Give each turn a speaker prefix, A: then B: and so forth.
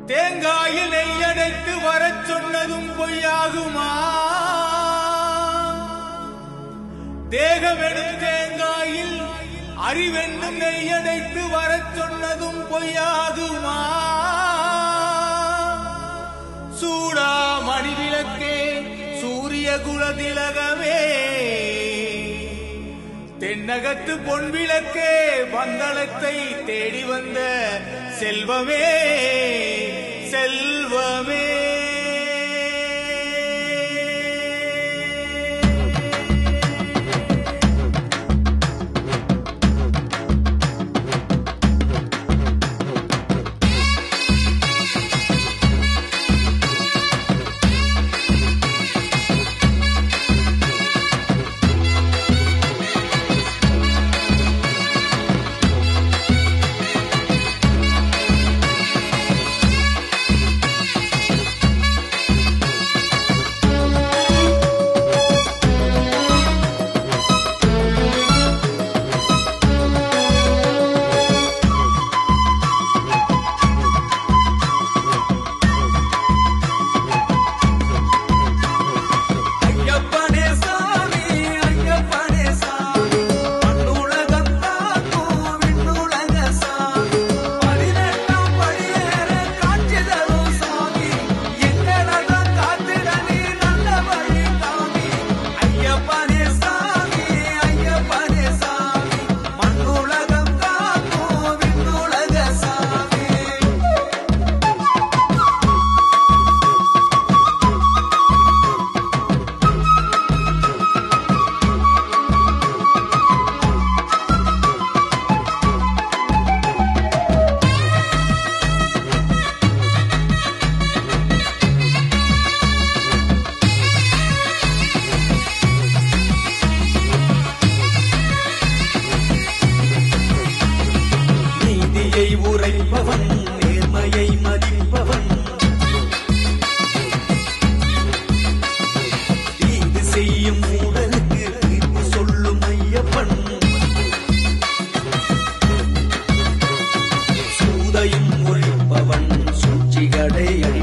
A: தேங்காயில் நெய்யடைத்து வரச் சொன்னதும் பொய்யாகுமா தேகமெனும் தேங்காயில் அறிவென்னும் நெய்யடைத்து வரச் சொன்னதும் பொய்யாகுமா சூடா மணிவிளக்கே சூரிய குலதிலகமே தென்னகத்து பொன் விளக்கே பந்தளத்தை தேடி வந்த செல்வமே செல்வமே
B: ஐயப்பனே சாமி ஐயப்பனே சாமி மண்ணுலகம் காக்கும் விண்ணுலக சாமி பதினெட்டாம் படியேற காட்சி தரும் சாமி எங்களதான் காத்திட நீ நல்ல வழி காமி ஐயப்பனே சாமி ஐயப்பனே சாமி மண்ணுலகம் காக்கும் விண்ணுலக சாமி நீதியை உரைப்பவன் நேர்மையை மதிப்பவன் தீது செய்யும் மூடலுக்கு தீர்ப்பு சொல்லும் ஐயப்பன் சூதையும் ஒழிப்பவன் சூழ்ச்சிகளை அழி